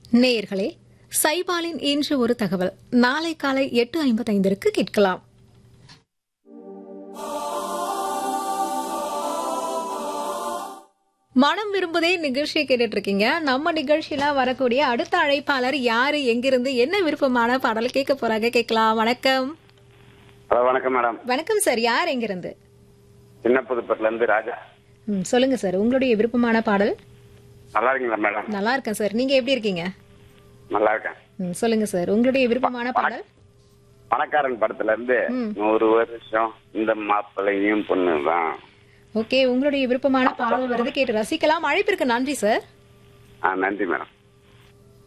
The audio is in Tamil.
நேயர்களே சைபாலின் இன்று ஒரு தகவல் நாளை காலை எட்டு ஐம்பத்தைந்திற்கு கேட்கலாம் மனம் விரும்புதே நிகழ்ச்சியை கேட்டுட்டு இருக்கீங்க நம்ம நிகழ்ச்சியில வரக்கூடிய அடுத்த அழைப்பாளர் யாரு எங்கிருந்து என்ன விருப்பமான பாடல் கேட்க போறாங்க கேட்கலாம் வணக்கம் ஹலோ வணக்கம் மேடம் வணக்கம் சார் யார் எங்கிருந்து சின்ன புதுப்பேட்டில இருந்து ராஜா ம், சொல்லுங்க சார் உங்களுடைய விருப்பமான பாடல் நல்லா இருக்கீங்களா மேடம் நல்லா இருக்கேன் சார் நீங்க எப்படி இருக்கீங்க நல்லா இருக்கேன் ம், சொல்லுங்க சார் உங்களுடைய விருப்பமான பாடல் பணக்காரன் படத்துல இருந்து நூறு வருஷம் இந்த மாப்பிள்ளையும் பொண்ணுதான் ஓகே உங்களுடைய விருப்பமான பாடல் வருது கேட்டு ரசிக்கலாம் அழைப்பிற்கு நன்றி சார் ஆ நன்றி மேடம்